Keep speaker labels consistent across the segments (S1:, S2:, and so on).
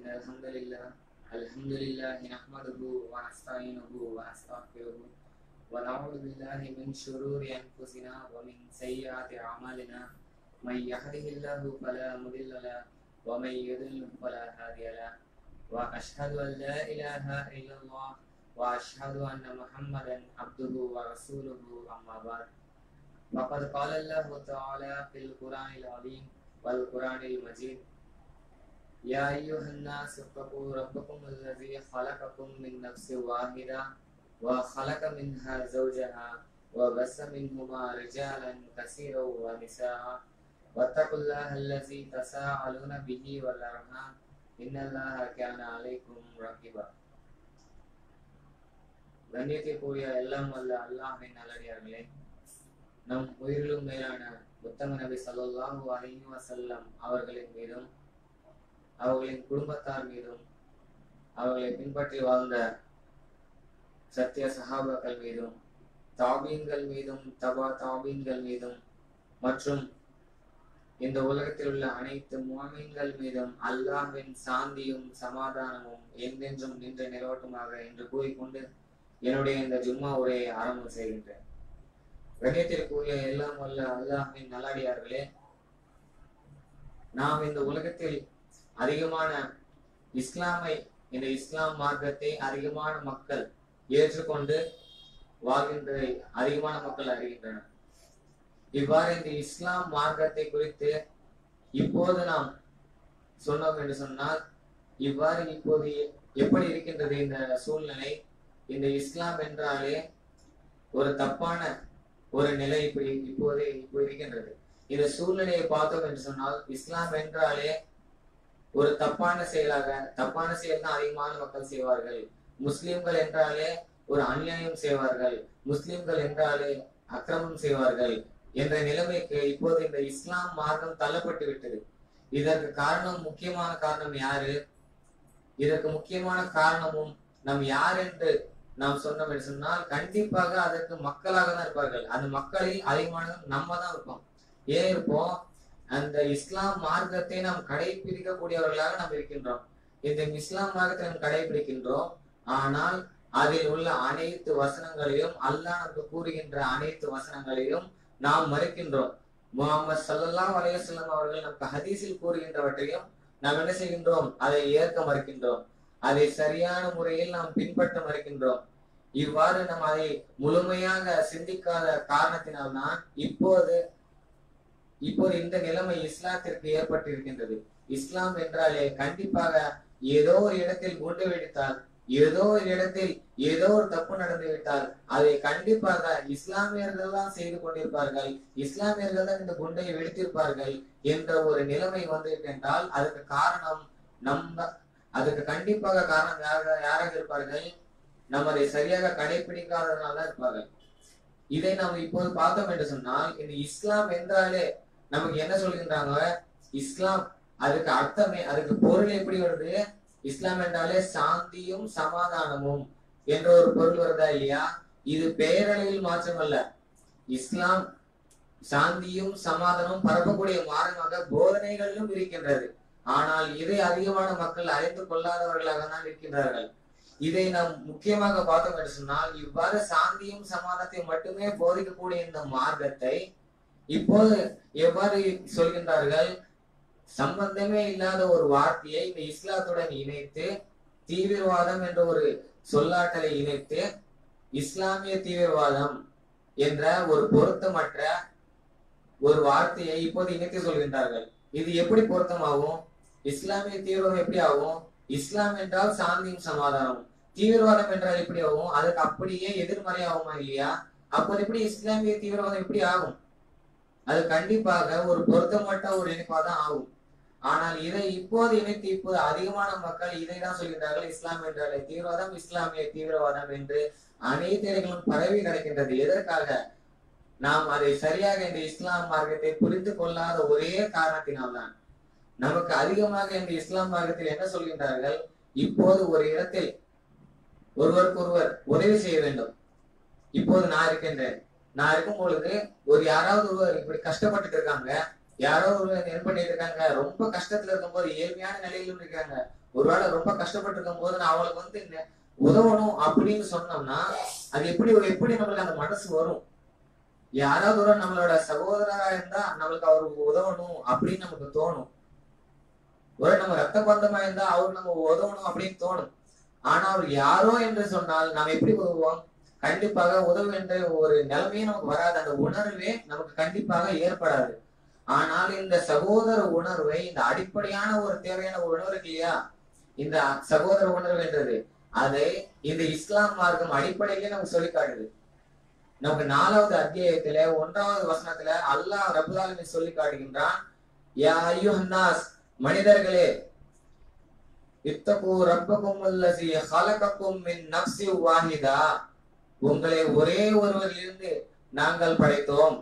S1: إن الحمد لله الحمد لله نحمده ونستعينه ونستغفره ونعوذ بالله من شرور أنفسنا ومن سيئات أعمالنا من يهده الله فلا مضل له ومن يضلل فلا هادي له وأشهد أن لا إله إلا الله وأشهد أن محمدا عبده ورسوله أما بعد فقد قال الله تعالى في القرآن العظيم والقرآن المجيد يا أيها الناس اتقوا ربكم الذي خلقكم من نفس واحدة وخلق منها زوجها وبث منهما رجالا كثيرا ونساء واتقوا الله الذي تساءلون به والأرحام إن الله كان عليكم رقيبا கண்ணியத்திற்குரிய எல்லாம் வல்ல அல்லாஹின் நல்லடியார்களே நம் உயிரிலும் மேலான உத்தம நபி ஸல்லல்லாஹு அலைஹி வஸல்லம் அவர்களின் மீதும் அவர்களின் குடும்பத்தார் மீதும் அவர்களை பின்பற்றி வாழ்ந்த சத்திய சஹாபாக்கள் மீதும் தாபீன்கள் மீதும் தபா தாபீன்கள் மீதும் மற்றும் இந்த உலகத்தில் உள்ள அனைத்து முகமீன்கள் மீதும் அல்லாஹ்வின் சாந்தியும் சமாதானமும் என்றென்றும் நின்று நிலவட்டுமாக என்று கூறிக்கொண்டு என்னுடைய இந்த ஜும்மா உரையை ஆரம்பம் செய்கின்றேன் கண்ணியத்திற்குரிய எல்லாம் வல்ல அல்லாஹ்வின் நல்லடியார்களே நாம் இந்த உலகத்தில் அதிகமான இஸ்லாமை இந்த இஸ்லாம் மார்க்கத்தை அதிகமான மக்கள் ஏற்றுக்கொண்டு வாழ்கின்றதை அதிகமான மக்கள் அறிகின்றனர் இவ்வாறு இந்த இஸ்லாம் மார்க்கத்தை குறித்து இப்போது நாம் சொன்னோம் என்று சொன்னால் இவ்வாறு இப்போது எப்படி இருக்கின்றது இந்த சூழ்நிலை இந்த இஸ்லாம் என்றாலே ஒரு தப்பான ஒரு நிலை இப்படி இப்போதே இப்போ இருக்கின்றது இந்த சூழ்நிலையை பார்த்தோம் என்று சொன்னால் இஸ்லாம் என்றாலே ஒரு தப்பான செயலாக தப்பான செயல் தான் அதிகமான மக்கள் செய்வார்கள் முஸ்லிம்கள் என்றாலே ஒரு அநியாயம் செய்வார்கள் முஸ்லிம்கள் என்றாலே அக்கிரமம் செய்வார்கள் என்ற நிலைமைக்கு இப்போது இந்த இஸ்லாம் மார்க்கம் தள்ளப்பட்டு விட்டது இதற்கு காரணம் முக்கியமான காரணம் யாரு இதற்கு முக்கியமான காரணமும் நம் யார் என்று நாம் சொன்னோம் என்று சொன்னால் கண்டிப்பாக அதற்கு மக்களாக தான் இருப்பார்கள் அந்த மக்களில் அதிகமானது நம்ம தான் இருப்போம் ஏன் இருப்போம் அந்த இஸ்லாம் மார்க்கத்தை நாம் கடைபிடிக்கக்கூடியவர்களாக நாம் இருக்கின்றோம் இந்த இஸ்லாம் மார்க்கத்தை நாம் கடைபிடிக்கின்றோம் ஆனால் அதில் உள்ள அனைத்து வசனங்களையும் அல்லாஹ் நமக்கு கூறுகின்ற அனைத்து வசனங்களையும் நாம் மறுக்கின்றோம் முகமது சல்லல்லாஹ் அலையம் அவர்கள் நமக்கு ஹதீஸில் கூறுகின்றவற்றையும் நாம் என்ன செய்கின்றோம் அதை ஏற்க மறுக்கின்றோம் அதை சரியான முறையில் நாம் பின்பற்ற மறுக்கின்றோம் இவ்வாறு நாம் அதை முழுமையாக சிந்திக்காத காரணத்தினால்தான் இப்போது இப்போது இந்த நிலைமை இஸ்லாத்திற்கு ஏற்பட்டிருக்கின்றது இஸ்லாம் என்றாலே கண்டிப்பாக ஏதோ ஒரு இடத்தில் குண்டு வெடித்தால் ஏதோ ஒரு இடத்தில் ஏதோ ஒரு தப்பு நடந்து விட்டால் அதை கண்டிப்பாக இஸ்லாமியர்கள் தான் செய்து கொண்டிருப்பார்கள் இஸ்லாமியர்கள் தான் இந்த குண்டை வெடித்திருப்பார்கள் என்ற ஒரு நிலைமை வந்துவிட்டென்றால் அதுக்கு காரணம் நம்ம அதுக்கு கண்டிப்பாக காரணம் யாராக யாராக இருப்பார்கள் நம்ம அதை சரியாக கடைபிடிக்காததனால தான் இருப்பார்கள் இதை நாம் இப்போது பார்த்தோம் என்று சொன்னால் இந்த இஸ்லாம் என்றாலே நமக்கு என்ன சொல்கின்றாங்க இஸ்லாம் அதுக்கு அர்த்தமே அதுக்கு பொருள் எப்படி வருது இஸ்லாம் என்றாலே சாந்தியும் சமாதானமும் என்ற ஒரு பொருள் வருதா இல்லையா இது பெயரளவில் மாற்றம் அல்ல இஸ்லாம் சாந்தியும் சமாதானமும் பரப்பக்கூடிய மாறமாக போதனைகளிலும் இருக்கின்றது ஆனால் இதை அதிகமான மக்கள் அறிந்து கொள்ளாதவர்களாக தான் இருக்கின்றார்கள் இதை நாம் முக்கியமாக பார்த்தோம் என்று சொன்னால் இவ்வாறு சாந்தியும் சமாதானத்தையும் மட்டுமே போதிக்கக்கூடிய இந்த மார்க்கத்தை இப்போது எவ்வாறு சொல்கின்றார்கள் சம்பந்தமே இல்லாத ஒரு வார்த்தையை இந்த இஸ்லாத்துடன் இணைத்து தீவிரவாதம் என்ற ஒரு சொல்லாற்றலை இணைத்து இஸ்லாமிய தீவிரவாதம் என்ற ஒரு பொருத்தமற்ற ஒரு வார்த்தையை இப்போது இணைத்து சொல்கின்றார்கள் இது எப்படி பொருத்தமாகும் இஸ்லாமிய தீவிரவாதம் எப்படி ஆகும் இஸ்லாம் என்றால் சாந்தியும் சமாதானமும் தீவிரவாதம் என்றால் எப்படி ஆகும் அதுக்கு அப்படியே எதிர்மறை ஆகுமா இல்லையா அப்போது எப்படி இஸ்லாமிய தீவிரவாதம் எப்படி ஆகும் அது கண்டிப்பாக ஒரு பொருத்தமற்ற ஒரு இணைப்பா தான் ஆகும் ஆனால் இதை இப்போது இணைத்து இப்போது அதிகமான மக்கள் இதை தான் சொல்கின்றார்கள் இஸ்லாம் என்றாலே தீவிரவாதம் இஸ்லாமிய தீவிரவாதம் என்று அனைத்து இடங்களும் பரவி கிடக்கின்றது எதற்காக நாம் அதை சரியாக இந்த இஸ்லாம் மார்க்கத்தை புரிந்து கொள்ளாத ஒரே காரணத்தினால்தான் நமக்கு அதிகமாக இந்த இஸ்லாம் மார்க்கத்தில் என்ன சொல்கின்றார்கள் இப்போது ஒரு இடத்தில் ஒருவருக்கு ஒருவர் உதவி செய்ய வேண்டும் இப்போது நான் இருக்கின்றேன் நான் இருக்கும் பொழுது ஒரு யாராவது ஒருவர் இப்படி கஷ்டப்பட்டுட்டு இருக்காங்க யாரோ ஒரு என்ன பண்ணிட்டு இருக்காங்க ரொம்ப கஷ்டத்துல இருக்கும்போது ஏழ்மையான நிலையிலும் இருக்காங்க ஒருவேளை ரொம்ப கஷ்டப்பட்டு இருக்கும் போது நான் அவளுக்கு வந்து நெ- உதவணும் அப்படின்னு சொன்னோம்னா அது எப்படி எப்படி நம்மளுக்கு அந்த மனசு வரும் யாராவது ஒரு நம்மளோட சகோதரரா இருந்தா நம்மளுக்கு அவருக்கு உதவணும் அப்படின்னு நமக்கு தோணும் ஒரு நம்ம ரத்த பந்தமா இருந்தா அவர் நம்ம உதவணும் அப்படின்னு தோணும் ஆனா அவர் யாரோ என்று சொன்னால் நாம் எப்படி உதவுவோம் கண்டிப்பாக உதவு என்ற ஒரு நிலைமையே நமக்கு வராது அந்த உணர்வே நமக்கு கண்டிப்பாக ஏற்படாது ஆனால் இந்த சகோதர உணர்வை இந்த அடிப்படையான ஒரு தேவையான ஒரு உணர்வு இருக்கு இல்லையா இந்த சகோதர உணர்வு என்றது அதை இந்த இஸ்லாம் மார்க்கம் அடிப்படையிலே நமக்கு சொல்லி காட்டுது நமக்கு நாலாவது அத்தியாயத்துல ஒன்றாவது வசனத்துல அல்லாஹ் ரபுல்லாலுமே சொல்லி காட்டுகின்றான் யா ஐயுஹன்னாஸ் மனிதர்களே இத்தகு ரப்பக்கும் அல்லசி ஹலகக்கும் மின் நப்சி வாஹிதா உங்களை ஒரே ஒருவரிலிருந்து நாங்கள் படைத்தோம்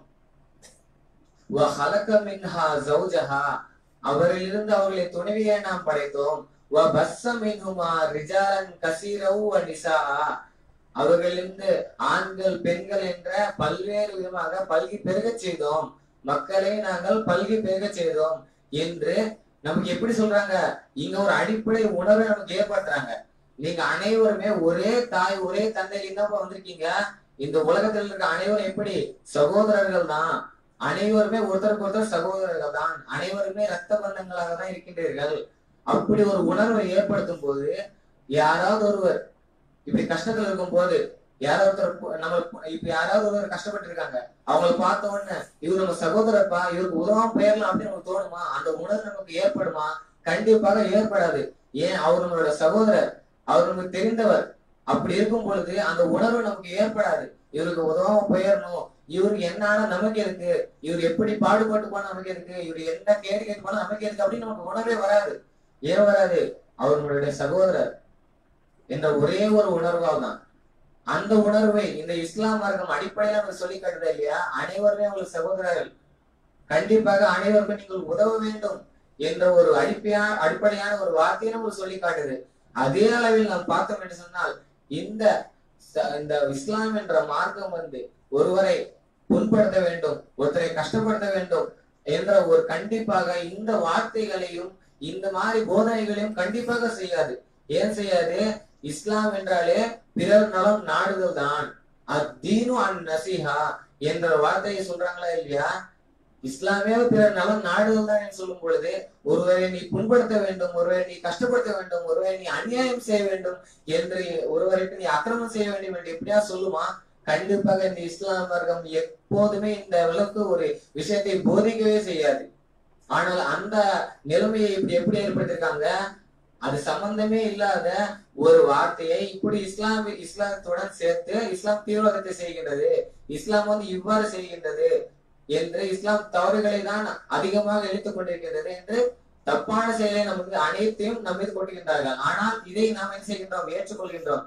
S1: வ ஹலக மின்ஹா ஜௌஜஹா அவரிலிருந்து அவர்களை துணைவியை நாம் படைத்தோம் வ பஸ்ஸ மின்ஹுமா ரிஜாலன் கசீரவு வ நிசாஆ அவர்களிலிருந்து ஆண்கள் பெண்கள் என்ற பல்வேறு விதமாக பல்கி பெருகச் செய்தோம் மக்களை நாங்கள் பல்கி பெருகச் செய்தோம் என்று நமக்கு எப்படி சொல்றாங்க இங்க ஒரு அடிப்படை உணர்வை நமக்கு ஏற்படுத்துறாங்க நீங்க அனைவருமே ஒரே தாய் ஒரே தந்தையில தான் வந்திருக்கீங்க இந்த உலகத்தில் இருக்க அனைவரும் எப்படி சகோதரர்கள் தான் அனைவருமே ஒருத்தருக்கு ஒருத்தர் சகோதரர்கள் தான் அனைவருமே ரத்த பந்தங்களாக தான் இருக்கின்றீர்கள் அப்படி ஒரு உணர்வை ஏற்படுத்தும் போது யாராவது ஒருவர் இப்படி கஷ்டத்துல இருக்கும் போது யாராவது ஒருத்தர் பு- நம்ம இப்ப யாராவது ஒருவர் கஷ்டப்பட்டு இருக்காங்க அவங்களை பார்த்த உடனே இவர் நம்ம சகோதரப்பா இவருக்கு உதவாம போயிடலாம் அப்படின்னு நமக்கு தோணுமா அந்த உணர்வு நமக்கு ஏற்படுமா கண்டிப்பாக ஏற்படாது ஏன் அவர் நம்மளோட சகோதரர் அவர் நமக்கு தெரிந்தவர் அப்படி இருக்கும் பொழுது அந்த உணர்வு நமக்கு ஏற்படாது இவருக்கு உதவாம போயிடணும் இவருக்கு என்னான நமக்கு இருக்கு இவர் எப்படி பாடுபட்டு போனா நமக்கு இருக்கு இவர் என்ன கேடு கேட்டு போனா நமக்கு இருக்கு அப்படின்னு நமக்கு உணர்வே வராது ஏன் வராது அவர் நம்மளுடைய சகோதரர் என்ற ஒரே ஒரு உணர்வால் தான் அந்த உணர்வை இந்த இஸ்லாம் மார்க்கம் அடிப்படையில நமக்கு சொல்லி காட்டுதா இல்லையா அனைவருமே உங்களுக்கு சகோதரர்கள் கண்டிப்பாக அனைவருக்கும் நீங்கள் உதவ வேண்டும் என்ற ஒரு அடிப்படையா அடிப்படையான ஒரு வார்த்தையை நமக்கு சொல்லி காட்டுது அதே அளவில் நாம் பார்த்தோம் என்று சொன்னால் இந்த ச- இந்த இஸ்லாம் என்ற மார்க்கம் வந்து ஒருவரை புண்படுத்த வேண்டும் ஒருத்தரை கஷ்டப்படுத்த வேண்டும் என்ற ஒரு கண்டிப்பாக இந்த வார்த்தைகளையும் இந்த மாதிரி போதனைகளையும் கண்டிப்பாக செய்யாது ஏன் செய்யாது இஸ்லாம் என்றாலே பிறர் நலம் நாடுதல் தான் அத்தீனு அன் நசிஹா என்ற வார்த்தையை சொல்றாங்களா இல்லையா இஸ்லாமே பிறர் நலம் நாடுதல் தான் என்று சொல்லும் பொழுது ஒருவரை நீ புண்படுத்த வேண்டும் ஒருவரை நீ கஷ்டப்படுத்த வேண்டும் ஒருவரை நீ அநியாயம் செய்ய வேண்டும் என்று ஒருவருக்கு நீ அக்கிரமம் செய்ய வேண்டும் என்று எப்படியா சொல்லுமா கண்டிப்பாக இந்த இஸ்லாம் மார்க்கம் எப்போதுமே இந்த அளவுக்கு ஒரு விஷயத்தை போதிக்கவே செய்யாது ஆனால் அந்த நிலைமையை இப்படி எப்படி ஏற்படுத்திருக்காங்க அது சம்பந்தமே இல்லாத ஒரு வார்த்தையை இப்படி இஸ்லாம் இஸ்லாத்துடன் சேர்த்து இஸ்லாம் தீவிரவாதத்தை செய்கின்றது இஸ்லாம் வந்து இவ்வாறு செய்கின்றது என்று இஸ்லாம் தவறுகளை தான் அதிகமாக இழுத்துக் கொண்டிருக்கின்றது என்று தப்பான செயலை நமக்கு அனைத்தையும் நம்ம மீது கொட்டுகின்றார்கள் ஆனால் இதை நாம் என்ன செய்கின்றோம் ஏற்றுக்கொள்கின்றோம்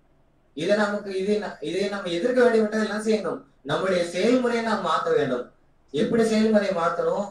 S1: இதை நமக்கு இதை ந- இதை நம்ம எதிர்க்க வேண்டும் என்றால் என்ன செய்யணும் நம்முடைய செயல்முறையை நாம் மாற்ற வேண்டும் எப்படி செயல்முறையை மாற்றணும்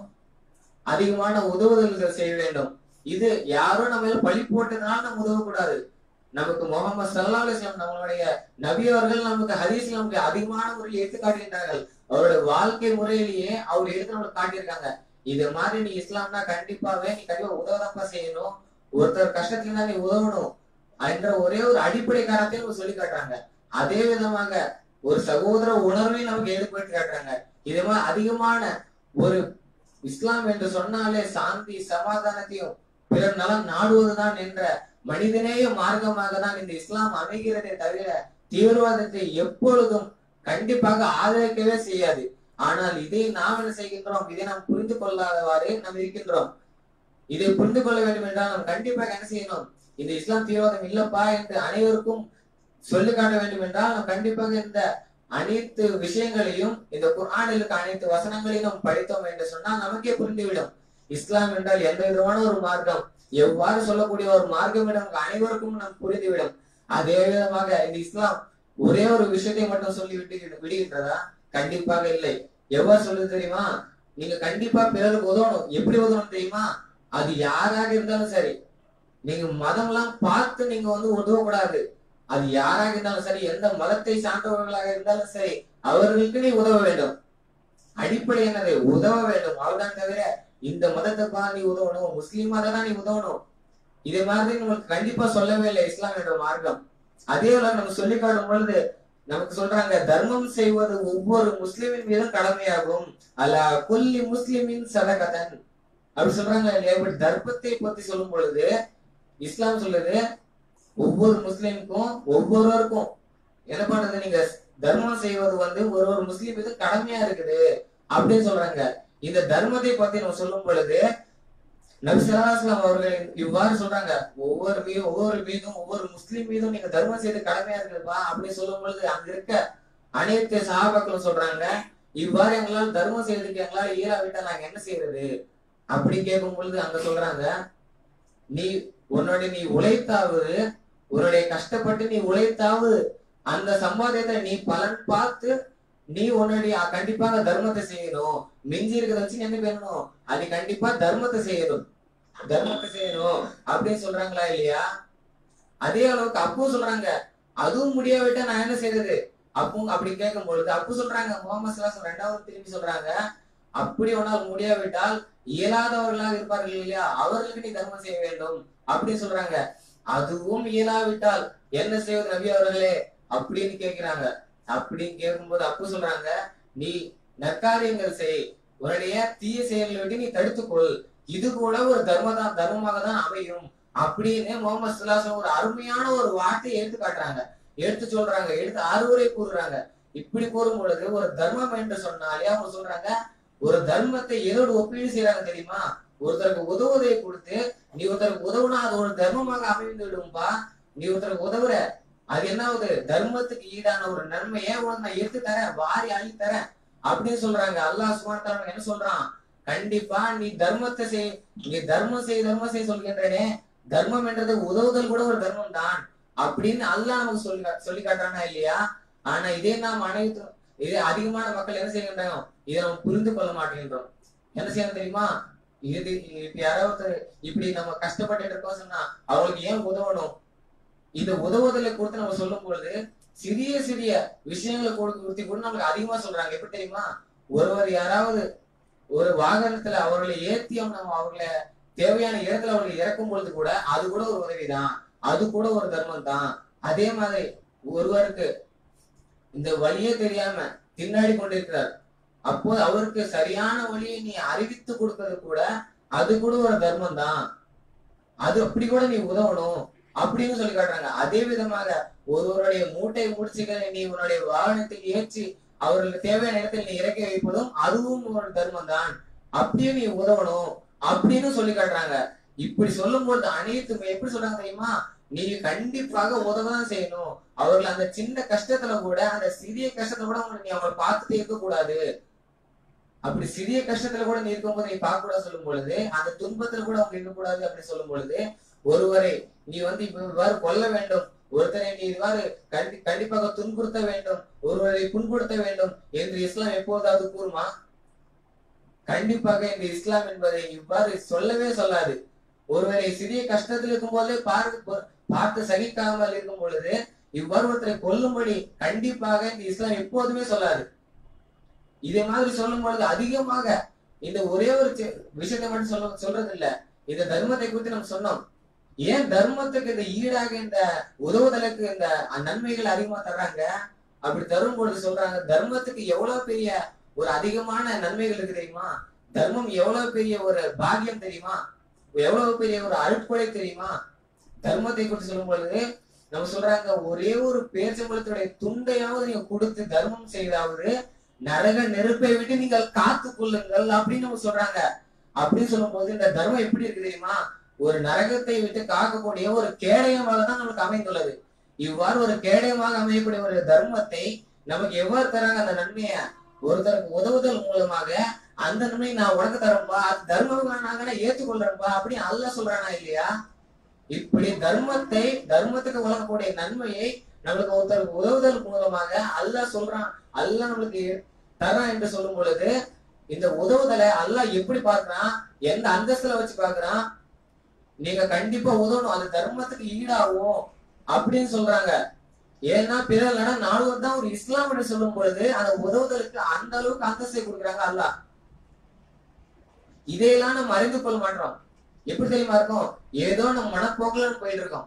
S1: அதிகமான உதவுதல்கள் செய்ய வேண்டும் இது யாரோ நம்ம மேல பழி போட்டதுனால நம்ம உதவக்கூடாது நமக்கு முகமது சல்லா அலிஸ்லாம் நம்மளுடைய நபி அவர்கள் நமக்கு ஹதீஸ் நமக்கு அதிகமான முறையில் எடுத்து காட்டுகின்றார்கள் அவருடைய வாழ்க்கை முறையிலேயே அவர் எடுத்து நம்மளுக்கு காட்டியிருக்காங்க இது மாதிரி நீ இஸ்லாம்னா கண்டிப்பாவே நீ கண்டிப்பா உதவதாப்பா செய்யணும் ஒருத்தர் கஷ்டத்துல இருந்தா நீ உதவணும் என்ற ஒரே ஒரு அடிப்படை காரணத்தையும் நமக்கு சொல்லி காட்டுறாங்க அதே விதமாக ஒரு சகோதர உணர்வையும் நமக்கு ஏற்படுத்தி காட்டுறாங்க இதே மாதிரி அதிகமான ஒரு இஸ்லாம் என்று சொன்னாலே சாந்தி சமாதானத்தையும் பிறர் நலம் நாடுவதுதான் என்ற மனிதநேய மார்க்கமாக தான் இந்த இஸ்லாம் அமைகிறதே தவிர தீவிரவாதத்தை எப்பொழுதும் கண்டிப்பாக ஆதரிக்கவே செய்யாது ஆனால் இதை நாம் என்ன செய்கின்றோம் இதை நாம் புரிந்து கொள்ளாதவாறு நாம் இருக்கின்றோம் இதை புரிந்து கொள்ள வேண்டும் என்றால் நாம் கண்டிப்பாக என்ன செய்யணும் இந்த இஸ்லாம் தீவிரவாதம் இல்லப்பா என்று அனைவருக்கும் சொல்லி காட்ட வேண்டும் என்றால் நாம் கண்டிப்பாக இந்த அனைத்து விஷயங்களையும் இந்த குர்ஆனில் இருக்க அனைத்து வசனங்களையும் நாம் படித்தோம் என்று சொன்னால் நமக்கே புரிந்துவிடும் இஸ்லாம் என்றால் எந்த விதமான ஒரு மார்க்கம் எவ்வாறு சொல்லக்கூடிய ஒரு மார்க்கம் என்று நமக்கு அனைவருக்கும் நாம் புரிந்துவிடும் அதே விதமாக இந்த இஸ்லாம் ஒரே ஒரு விஷயத்தை மட்டும் சொல்லி விட்டு விடுகின்றதா கண்டிப்பாக இல்லை எவ்வாறு சொல்லுது தெரியுமா நீங்க கண்டிப்பா பிறருக்கு உதவணும் எப்படி உதவணும் தெரியுமா அது யாராக இருந்தாலும் சரி நீங்க மதம்லாம் பார்த்து நீங்க வந்து உதவக்கூடாது அது யாராக இருந்தாலும் சரி எந்த மதத்தை சார்ந்தவர்களாக இருந்தாலும் சரி அவர்களுக்கு நீ உதவ வேண்டும் அடிப்படை என்னது உதவ வேண்டும் அவ்வளவுதான் தவிர இந்த மதத்துக்கு நீ உதவணும் முஸ்லீம் மதம் தான் நீ உதவணும் இதே மாதிரி நமக்கு கண்டிப்பா சொல்லவே இல்லை இஸ்லாம் என்ற மார்க்கம் அதே போல நம்ம சொல்லி காட்டும் பொழுது நமக்கு சொல்றாங்க தர்மம் செய்வது ஒவ்வொரு முஸ்லிமின் மீதும் கடமையாகும் அல்ல கொல்லி முஸ்லிமின் சதகதன் அப்படி சொல்றாங்க இல்லையா இப்படி தர்மத்தை பத்தி சொல்லும் பொழுது இஸ்லாம் சொல்லுது ஒவ்வொரு முஸ்லிமுக்கும் ஒவ்வொருவருக்கும் என்ன பண்றது நீங்க தர்மம் செய்வது வந்து ஒரு ஒரு முஸ்லீம் மீது கடமையா இருக்குது அப்படின்னு சொல்றாங்க இந்த தர்மத்தை பத்தி நம்ம சொல்லும் பொழுது நபி ஸல்லல்லாஹு அவர்கள் இவ்வாறு சொல்றாங்க ஒவ்வொரு மீதும் ஒவ்வொரு மீதும் ஒவ்வொரு முஸ்லீம் மீதும் நீங்க தர்மம் செய்து கடமையா இருக்குதுப்பா அப்படின்னு சொல்லும் பொழுது அங்க இருக்க அனைத்து சஹாபாக்களும் சொல்றாங்க இவ்வாறு எங்களால் தர்மம் செய்யறதுக்கு எங்களால் இயலாவிட்டா நாங்க என்ன செய்யறது அப்படி கேட்கும் பொழுது அங்க சொல்றாங்க நீ உன்னுடைய நீ உழைத்தாவது உன்னுடைய கஷ்டப்பட்டு நீ உழைத்தாவது அந்த சம்பாதியத்தை நீ பலன் பார்த்து நீ உன்னுடைய கண்டிப்பாக தர்மத்தை செய்யணும் மிஞ்சி இருக்கிறத வச்சு நீ என்ன பண்ணணும் அது கண்டிப்பா தர்மத்தை செய்யணும் தர்மத்தை செய்யணும் அப்படின்னு சொல்றாங்களா இல்லையா அதே அளவுக்கு அப்பவும் சொல்றாங்க அதுவும் முடியாவிட்டா நான் என்ன செய்யறது அப்பவும் அப்படி கேட்கும் பொழுது அப்பு சொல்றாங்க முகமது சலாசம் ரெண்டாவது திரும்பி சொல்றாங்க அப்படி உன்னால் முடியாவிட்டால் இயலாதவர்களாக இருப்பார்கள் இல்லையா அவர்களுக்கு நீ தர்மம் செய்ய வேண்டும் அப்படின்னு சொல்றாங்க அதுவும் இயலாவிட்டால் என்ன செய்வது நபி அவர்களே அப்படின்னு கேட்கிறாங்க அப்படின்னு கேட்கும்போது அப்பு சொல்றாங்க நீ நற்காரியங்கள் செய் உன்னுடைய தீய செயல்களை விட்டு நீ தடுத்துக்கொள் இது கூட ஒரு தர்மதான் தர்மமாக தான் அமையும் அப்படின்னு முகமது சுல்லாசம் ஒரு அருமையான ஒரு வார்த்தையை எடுத்து காட்டுறாங்க எடுத்து சொல்றாங்க எடுத்து அறிவுரை கூறுறாங்க இப்படி கூறும் பொழுது ஒரு தர்மம் என்று சொன்னாலே அவங்க சொல்றாங்க ஒரு தர்மத்தை எதோடு ஒப்பீடு செய்யறாங்க தெரியுமா ஒருத்தருக்கு உதவுவதை கொடுத்து நீ ஒருத்தருக்கு உதவுனா அது ஒரு தர்மமாக அமைந்து விடும்பா நீ ஒருத்தருக்கு உதவுற அது என்ன ஆகுது தர்மத்துக்கு ஈடான ஒரு நன்மையை உனக்கு நான் எடுத்து தரேன் வாரி அள்ளி தரேன் அப்படின்னு சொல்றாங்க அல்லாஹ் சுபான் என்ன சொல்றான் கண்டிப்பா நீ தர்மத்தை செய் நீ தர்மம் செய் தர்மம் செய் சொல்கின்றனே தர்மம் என்றது உதவுதல் கூட ஒரு தர்மம் தான் அப்படின்னு அல்லாஹ் நமக்கு சொல்லி சொல்லி காட்டுறானா இல்லையா ஆனா இதே நாம் அனைத்து இதே அதிகமான மக்கள் என்ன செய்கின்றாங்க இதை நம்ம புரிந்து கொள்ள மாட்டேங்கின்றோம் என்ன செய்யணும் தெரியுமா இது இப்ப யாராவது இப்படி நம்ம கஷ்டப்பட்டு இருக்கோம் சொன்னா அவங்களுக்கு ஏன் உதவணும் இந்த உதவுதலை கொடுத்து நம்ம சொல்லும் பொழுது சிறிய சிறிய விஷயங்களை கொடுத்து கூட நம்மளுக்கு அதிகமா சொல்றாங்க எப்படி தெரியுமா ஒருவர் யாராவது ஒரு வாகனத்துல அவர்களை ஏத்தியம் நம்ம அவர்களை தேவையான இடத்துல அவர்களை இறக்கும் பொழுது கூட அது கூட ஒரு உதவிதான் அது கூட ஒரு தர்மம் தான் அதே மாதிரி ஒருவருக்கு இந்த வழியே தெரியாம தின்னாடி கொண்டிருக்கிறார் அப்போ அவருக்கு சரியான வழியை நீ அறிவித்து கொடுக்கறது கூட அது கூட ஒரு தர்மம் தான் அது அப்படி கூட நீ உதவணும் அப்படின்னு சொல்லி காட்டுறாங்க அதே விதமாக ஒருவருடைய மூட்டை முடிச்சுகளை நீ உன்னுடைய வாகனத்தில் ஏற்றி அவர்களுக்கு தேவையான இடத்தில் நீ இறக்கி வைப்பதும் அதுவும் ஒரு தர்மம் தான் அப்படியும் நீ உதவணும் அப்படின்னு சொல்லி காட்டுறாங்க இப்படி சொல்லும் பொழுது அனைத்தும் எப்படி சொல்றாங்க தெரியுமா நீ கண்டிப்பாக உதவதான் செய்யணும் அவர்கள் அந்த சின்ன கஷ்டத்துல கூட அந்த சிறிய கஷ்டத்துல கூட அவங்க நீ அவங்களை பார்த்துட்டே இருக்க கூடாது அப்படி சிறிய கஷ்டத்துல கூட நீ இருக்கும்போது நீ பார்க்க கூடாது சொல்லும் பொழுது அந்த துன்பத்துல கூட அவங்க இருக்கக்கூடாது அப்படின்னு சொல்லும் பொழுது ஒருவரை நீ வந்து இப்ப இவ்வாறு கொல்ல வேண்டும் ஒருத்தரை நீ இவ்வாறு கண்டி கண்டிப்பாக துன்புறுத்த வேண்டும் ஒருவரை புண்படுத்த வேண்டும் என்று இஸ்லாம் எப்போதாவது கூறுமா கண்டிப்பாக இந்த இஸ்லாம் என்பதை இவ்வாறு சொல்லவே சொல்லாது ஒருவரை சிறிய கஷ்டத்தில் இருக்கும் போதே பார்த்து பார்த்து சகிக்காமல் இருக்கும் பொழுது இவ்வாறு ஒருத்தரை கொல்லும்படி கண்டிப்பாக இந்த இஸ்லாம் எப்போதுமே சொல்லாது இதே மாதிரி சொல்லும் பொழுது அதிகமாக இந்த ஒரே ஒரு விஷயத்தை மட்டும் சொல்ல சொல்றது இல்ல இந்த தர்மத்தை குறித்து நம்ம சொன்னோம் ஏன் தர்மத்துக்கு இந்த ஈடாக இந்த உதவுதலுக்கு இந்த நன்மைகள் அதிகமா தர்றாங்க அப்படி தரும் பொழுது சொல்றாங்க தர்மத்துக்கு எவ்வளவு பெரிய ஒரு அதிகமான நன்மைகள் இருக்கு தெரியுமா தர்மம் எவ்வளவு பெரிய ஒரு பாக்கியம் தெரியுமா எவ்வளவு பெரிய ஒரு அருட்கொடை தெரியுமா தர்மத்தை குறித்து சொல்லும் பொழுது நம்ம சொல்றாங்க ஒரே ஒரு பேச்சம்பளத்துடைய துண்டையாவது நீங்க கொடுத்து தர்மம் செய்தாவது நரக நெருப்பை விட்டு நீங்கள் காத்து கொள்ளுங்கள் அப்படின்னு நம்ம சொல்றாங்க அப்படின்னு சொல்லும் போது இந்த தர்மம் எப்படி இருக்கு தெரியுமா ஒரு நரகத்தை விட்டு காக்கக்கூடிய ஒரு கேடயமாக தான் நமக்கு அமைந்துள்ளது இவ்வாறு ஒரு கேடயமாக அமையக்கூடிய ஒரு தர்மத்தை நமக்கு எவ்வாறு தராங்க அந்த நன்மைய ஒருத்தருக்கு உதவுதல் மூலமாக அந்த நன்மையை நான் உனக்கு தரேன்பா அது தர்மம் ஏற்றுக்கொள்றேன்பா அப்படின்னு அல்ல சொல்றானா இல்லையா இப்படி தர்மத்தை தர்மத்துக்கு வழங்கக்கூடிய நன்மையை நம்மளுக்கு ஒருத்தருக்கு உதவுதல் மூலமாக அல்லாஹ் சொல்றான் அல்லாஹ் நம்மளுக்கு தரான் என்று சொல்லும் பொழுது இந்த உதவுதலை அல்லாஹ் எப்படி பார்க்கறான் எந்த அந்தஸ்துல வச்சு பார்க்கறான் நீங்க கண்டிப்பா உதவணும் அது தர்மத்துக்கு ஈடாகும் அப்படின்னு சொல்றாங்க ஏன்னா பிறர் நடம் நாடுவது தான் ஒரு இஸ்லாம் என்று சொல்லும் பொழுது அந்த உதவுதலுக்கு அந்த அளவுக்கு அந்தஸ்தை கொடுக்குறாங்க அல்லாஹ் இதையெல்லாம் நம்ம அறிந்து கொள்ள மாட்டோம் எப்படி தெரியுமா இருக்கும் ஏதோ நம்ம மனப்போக்குல போயிட்டு இருக்கோம்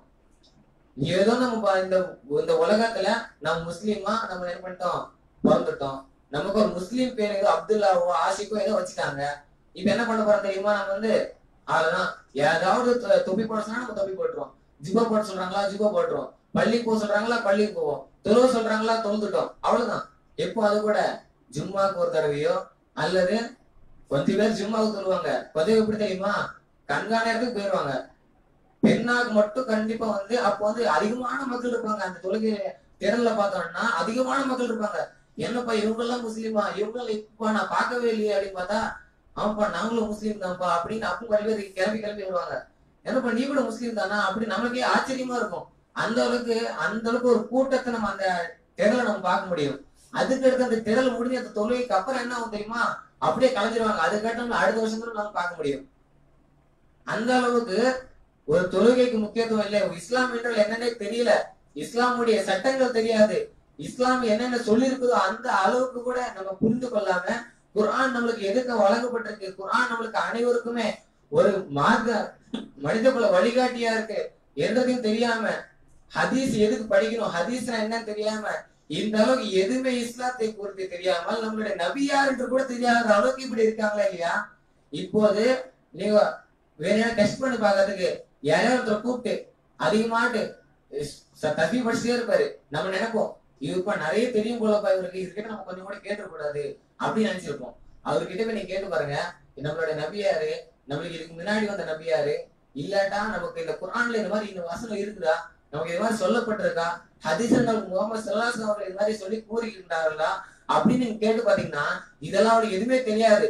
S1: ஏதோ நம்ம ப- இந்த இந்த உலகத்துல நம்ம முஸ்லீமா நம்ம என்ன பண்ணிட்டோம் பிறந்துட்டோம் நமக்கு ஒரு முஸ்லீம் பேர் ஏதோ அப்துல்லாவோ ஆஷிக்கோ ஏதோ வச்சுட்டாங்க இப்ப என்ன பண்ண போறோம் தெரியுமா நம்ம வந்து அதுதான் ஏதாவது தொ- தொப்பி போட சொன்னா நம்ம தொப்பி போட்டுருவோம் ஜிபா போட சொல்றாங்களா ஜிபா போட்டுருவோம் பள்ளிக்கு போக சொல்றாங்களா பள்ளிக்கு போவோம் தொழுவ சொல்றாங்களா தொழுதுட்டோம் அவ்வளவுதான் எப்போ அது கூட ஜும்மாக்கு ஒரு தடவையோ அல்லது கொஞ்சம் பேர் ஜும்மாவுக்கு தொழுவாங்க கொஞ்சம் எப்படி தெரியுமா கண்காணியத்துக்கு போயிருவாங்க பெண்ணாக்கு மட்டும் கண்டிப்பா வந்து அப்போ வந்து அதிகமான மக்கள் இருப்பாங்க அந்த தொழுகை திறன்ல பார்த்தோம்னா அதிகமான மக்கள் இருப்பாங்க என்னப்பா இவங்க எல்லாம் முஸ்லீமா இவங்க எல்லாம் இப்ப நான் பார்க்கவே இல்லையே அப்படின்னு பார்த்தா ஆமாப்பா நாங்களும் முஸ்லீம் தான்ப்பா அப்படின்னு அப்போ கொஞ்சம் பேர் கிளம்பி கிளம்பி வருவாங்க என்னப்பா நீ கூட முஸ்லீம் தானா அப்படின்னு நமக்கே ஆச்சரியமா இருக்கும் அந்த அளவுக்கு அந்த அளவுக்கு ஒரு கூட்டத்தை நம்ம அந்த திரளை நம்ம பார்க்க முடியும் அதுக்கு அடுத்து அந்த திரள் முடிஞ்சு அந்த தொழுகைக்கு அப்புறம் என்ன ஆகும் தெரியுமா அப்படியே கலைஞ்சிருவாங்க அது கேட்டோம்னா அடுத்த வருஷம் கூட நம்ம பார்க்க முடியும் அந்த அளவுக்கு ஒரு தொழுகைக்கு முக்கியத்துவம் இல்லை இஸ்லாம் என்றால் என்னன்னே தெரியல இஸ்லாமுடைய சட்டங்கள் தெரியாது இஸ்லாம் என்னென்ன சொல்லியிருக்குதோ அந்த அளவுக்கு கூட நம்ம புரிந்து கொள்ளாம குர்ஆன் நம்மளுக்கு எதுக்கு வழங்கப்பட்டிருக்கு குர்ஆன் நம்மளுக்கு அனைவருக்குமே ஒரு மார்க்க மனித குல வழிகாட்டியா இருக்கு என்றதையும் தெரியாம ஹதீஸ் எதுக்கு படிக்கணும் ஹதீஸ்னா என்னன்னு தெரியாம இந்த அளவுக்கு எதுவுமே இஸ்லாத்தை குறித்து தெரியாமல் நம்மளுடைய நபி யார் என்று கூட தெரியாத அளவுக்கு இப்படி இருக்காங்களா இல்லையா இப்போது நீங்க வேற என்ன டெஸ்ட் பண்ணி பார்க்கறதுக்கு யாரையோ ஒருத்தர் கூப்பிட்டு அதிகமாட்டு ச- தஸ்பீ படிச்சுட்டே இருப்பாரு நம்ம நினைப்போம் இவருப்பா நிறைய தெரியும் போலப்பா இவருக்கு இதுக்கிட்ட நம்ம கொஞ்சம் கூட கேட்டுக்கூடாது அப்படின்னு நினைச்சிருப்போம் அவர்கிட்ட போய் நீங்க கேட்டு பாருங்க நம்மளோட நபியாரு நம்மளுக்கு இதுக்கு முன்னாடி வந்த நபியாரு இல்லாட்டா நமக்கு இந்த குர்ஆன்ல இந்த மாதிரி இந்த வசனம் இருக்குதா நமக்கு இது மாதிரி சொல்லப்பட்டிருக்கா ஹதீசர்கள் முகமது சல்லாஸ் அவர்கள் இது மாதிரி சொல்லி கூறுகின்றார்களா அப்படின்னு நீங்க கேட்டு பாத்தீங்கன்னா இதெல்லாம் அவருக்கு எதுவுமே தெரியாது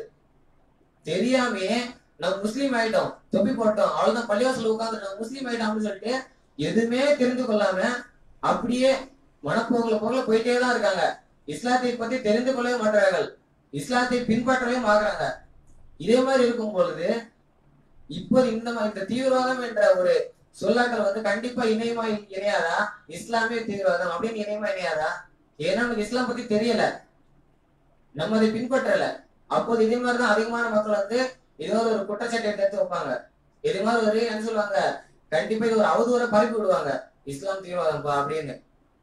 S1: தெரியாமே நம்ம முஸ்லீம் ஆயிட்டோம் தொப்பி போட்டோம் அவ்வளவுதான் பள்ளிவாசல் உட்கார்ந்து நம்ம முஸ்லீம் ஆயிட்டோம் அப்படின்னு சொல்லிட்டு எதுவுமே தெரிந்து கொள்ளாம அப்படியே மனப்போகல போகல போயிட்டே தான் இருக்காங்க இஸ்லாத்தை பத்தி தெரிந்து கொள்ளவே மாட்டார்கள் இஸ்லாத்தை பின்பற்றவே மாறுறாங்க இதே மாதிரி இருக்கும் பொழுது இப்போது இந்த மா- இந்த தீவிரவாதம் என்ற ஒரு சொல்லாக்கள் வந்து கண்டிப்பா இணையமா இணையாதா இஸ்லாமிய தீவிரவாதம் அப்படின்னு இணையமா இணையாதா ஏன்னா நமக்கு இஸ்லாம் பத்தி தெரியல நம்ம அதை பின்பற்றல அப்போது இதே மாதிரிதான் அதிகமான மக்கள் வந்து ஏதோ ஒரு குற்றச்சாட்டை எடுத்து வைப்பாங்க இது மாதிரி ஒரு என்ன சொல்லுவாங்க கண்டிப்பா இது ஒரு அவதூற பரப்பி விடுவாங்க இஸ்லாம் தீவிரவாதம்ப்பா அப்படின்னு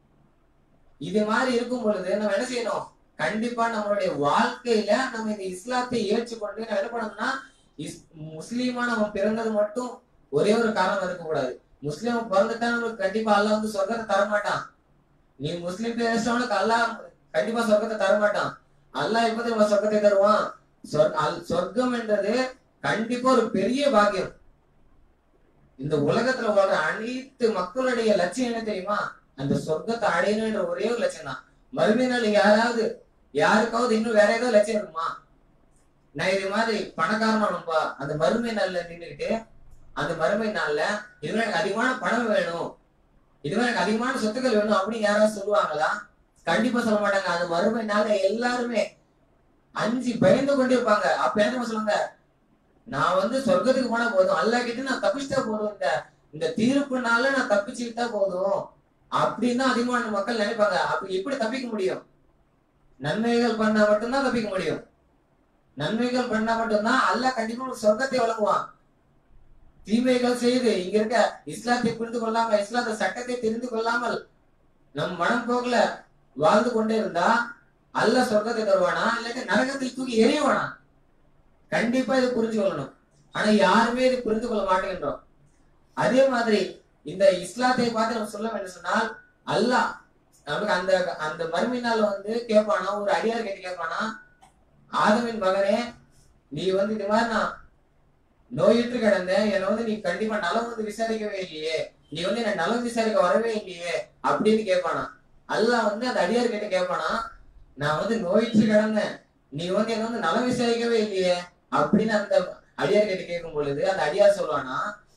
S1: இது மாதிரி இருக்கும் பொழுது நம்ம என்ன செய்யணும் கண்டிப்பா நம்மளுடைய வாழ்க்கையில நம்ம இந்த இஸ்லாத்தை ஏற்றுக்கொண்டு நம்ம என்ன பண்ணணும்னா இஸ்- முஸ்லீமா நம்ம பிறந்தது மட்டும் ஒரே ஒரு காரணம் இருக்க கூடாது முஸ்லீம் பிறந்துட்டா நம்மளுக்கு கண்டிப்பா அல்லாஹ் வந்து சொர்க்கத்தை தர மாட்டான் நீ முஸ்லீம் பேசுறவனுக்கு அல்லாஹ் கண்டிப்பா சொர்க்கத்தை தர மாட்டான் அல்லாஹ் எப்ப தெரியுமா சொர்க்கத்தை தருவான் சொர்- அல்- சொர்க்கம் என்றது கண்டிப்பா ஒரு பெரிய பாக்கியம் இந்த உலகத்துல வாழ்ற அனைத்து மக்களுடைய லட்சியம் என்ன தெரியுமா அந்த சொர்க்கத்தை அடையணுன்ற ஒரே ஒரு லட்சியம் தான் மறுமை நாள் யாராவது யாருக்காவது இன்னும் வேற ஏதாவது லட்சியம் இருக்குமா நான் இது மாதிரி பணக்காரனானும்பா அந்த மறுமை நாள்ல நின்றுக்கிட்டு அந்த மறுமை நாள்ல இதுவே எனக்கு அதிகமான பணம் வேணும் இதுவே எனக்கு அதிகமான சொத்துக்கள் வேணும் அப்படின்னு யாராவது சொல்லுவாங்களா கண்டிப்பா சொல்ல மாட்டாங்க அந்த மறுமை நாள்ல எல்லாருமே அஞ்சு பயந்து கொண்டு இருப்பாங்க அப்ப என்ன தெரியுமா சொல்லுவாங்க நான் வந்து சொர்க்கத்துக்கு போனா போதும் அல்லா கிட்ட நான் தப்பிச்சுட்டா போதும் இந்த இந்த தீர்ப்புனால நான் தப்பிச்சுக்கிட்டா போதும் அப்படின்னு தான் அதிகமான மக்கள் நினைப்பாங்க அப்ப எப்படி தப்பிக்க முடியும் நன்மைகள் பண்ணா மட்டும்தான் தப்பிக்க முடியும் நன்மைகள் பண்ணா மட்டும்தான் அல்லாஹ் கண்டிப்பா ஒரு சொர்க்கத்தை வழங்குவான் தீமைகள் செய்து இங்க இருக்க இஸ்லாத்தை புரிந்து கொள்ளாம இஸ்லாத்த சட்டத்தை தெரிந்து கொள்ளாமல் நம் மனம் போகல வாழ்ந்து கொண்டே இருந்தா அல்லாஹ் சொர்க்கத்தை தருவானா இல்லாட்டி நரகத்தில் தூக்கி எறியவானா கண்டிப்பா இதை புரிஞ்சு கொள்ளணும் ஆனா யாருமே இதை புரிந்து கொள்ள மாட்டேங்கிறோம் அதே மாதிரி இந்த இஸ்லாத்தை பார்த்து நம்ம சொல்ல வேண்டும் சொன்னால் அல்லாஹ் நமக்கு அந்த அந்த மறுமை நாள் வந்து கேட்பானா ஒரு அடியார் கேட்டு கேட்பானா ஆதமின் மகனே நீ வந்து இது மாதிரி நான் நோயிற்று கிடந்தேன் என்னை வந்து நீ கண்டிப்பா நலம் வந்து விசாரிக்கவே இல்லையே நீ வந்து என்ன நலம் விசாரிக்க வரவே இல்லையே அப்படின்னு கேட்பானா அல்லாஹ் வந்து அந்த அடியார் கிட்ட கேட்பானா நான் வந்து நோயிற்று கிடந்தேன் நீ வந்து என்ன வந்து நலம் விசாரிக்கவே இல்லையே அப்படின்னு அந்த அடியார் கிட்ட கேட்கும் பொழுது அந்த அடியார் சொல்லுவானா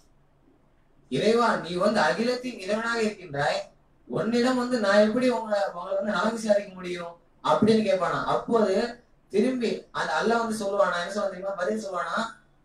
S1: இறைவா நீ வந்து அகிலத்தின் இறைவனாக இருக்கின்றாய் உன்னிடம் வந்து நான் எப்படி உங்களை உங்களை வந்து நலம் விசாரிக்க முடியும் அப்படின்னு கேட்பானா அப்போது திரும்பி அந்த அல்லாஹ் வந்து சொல்லுவானா என்ன சொல்ல தெரியுமா பதில் சொல்லுவானா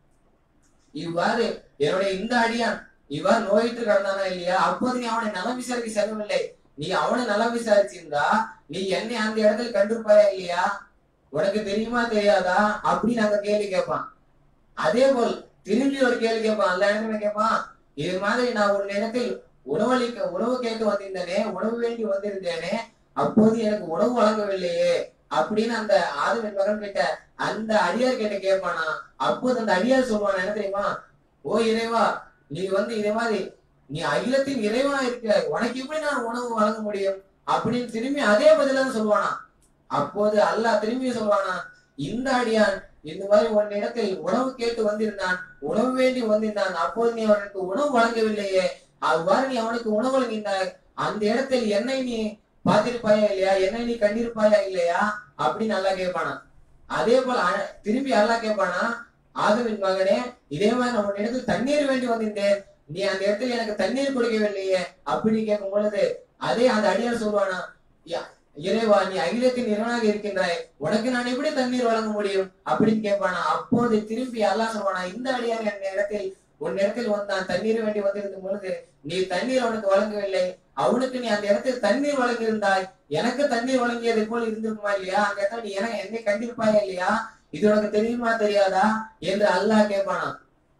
S1: இவ்வாறு என்னுடைய இந்த அடியான் இவ்வாறு நோயிட்டு கிடந்தானா இல்லையா அப்போது நீ அவனை நலம் விசாரிக்க செல்லவில்லை நீ அவனை நல்லா விசாரிச்சிருந்தா நீ என்னை அந்த இடத்துல கண்டிருப்பாயா இல்லையா உனக்கு தெரியுமா தெரியாதா அப்படின்னு அங்க கேள்வி கேட்பான் அதே போல் திரும்பி ஒரு கேள்வி கேட்பான் அந்த இடத்துல கேட்பான் இது மாதிரி நான் ஒரு இடத்தில் உணவளிக்க உணவு கேட்க வந்திருந்தேனே உணவு வேண்டி வந்திருந்தேனே அப்போது எனக்கு உணவு வழங்கவில்லையே அப்படின்னு அந்த ஆதவின் மகன் கிட்ட அந்த அடியார் கிட்ட கேட்பானா அப்போது அந்த அடியார் சொல்லுவான் என்ன தெரியுமா ஓ இறைவா நீ வந்து இதே மாதிரி நீ அகிலத்தின் இறைவனா இருக்க உனக்கு எப்படி நான் உணவு வழங்க முடியும் அப்படின்னு திரும்பி அதே பதில தான் சொல்லுவானா அப்போது அல்லாஹ் திரும்பி சொல்லுவானா இந்த அடியான் இந்த மாதிரி உன் இடத்தில் உணவு கேட்டு வந்திருந்தான் உணவு வேண்டி வந்திருந்தான் அப்போது நீ அவனுக்கு உணவு வழங்கவில்லையே அவ்வாறு நீ அவனுக்கு உணவு வழங்கினாய் அந்த இடத்தில் என்னை நீ பார்த்திருப்பாயா இல்லையா என்னை நீ கண்டிருப்பாயா இல்லையா அப்படின்னு நல்லா கேட்பானா அதே போல அ- திரும்பி அல்லாஹ் கேட்பானா ஆதவின் மகனே இதே மாதிரி நான் உன் இடத்தில் தண்ணீர் வேண்டி வந்திருந்தேன் நீ அந்த இடத்துல எனக்கு தண்ணீர் கொடுக்கவில்லையே அப்படின்னு கேட்கும் பொழுது அதே அந்த அடியார் சொல்லுவானா "யா- இறைவா நீ அகிலத்தின் இறைவனாக இருக்கின்றாய் உனக்கு நான் எப்படி தண்ணீர் வழங்க முடியும் அப்படின்னு கேட்பானா அப்போது திரும்பி அல்லாஹ் சொல்வானா இந்த அடியார் என் இடத்தில் உன் இடத்தில் வந்தான் தண்ணீர் வேண்டி வந்திருக்கும் பொழுது நீ தண்ணீர் அவனுக்கு வழங்கவில்லை அவனுக்கு நீ அந்த இடத்தில் தண்ணீர் வழங்கியிருந்தாய் எனக்கு தண்ணீர் வழங்கியதை போல் இருந்திருக்குமா இல்லையா அந்த இடத்துல நீ என என்னை கண்டிருப்பாயா இல்லையா இது உனக்கு தெரியுமா தெரியாதா என்று அல்லாஹ் கேட்பானா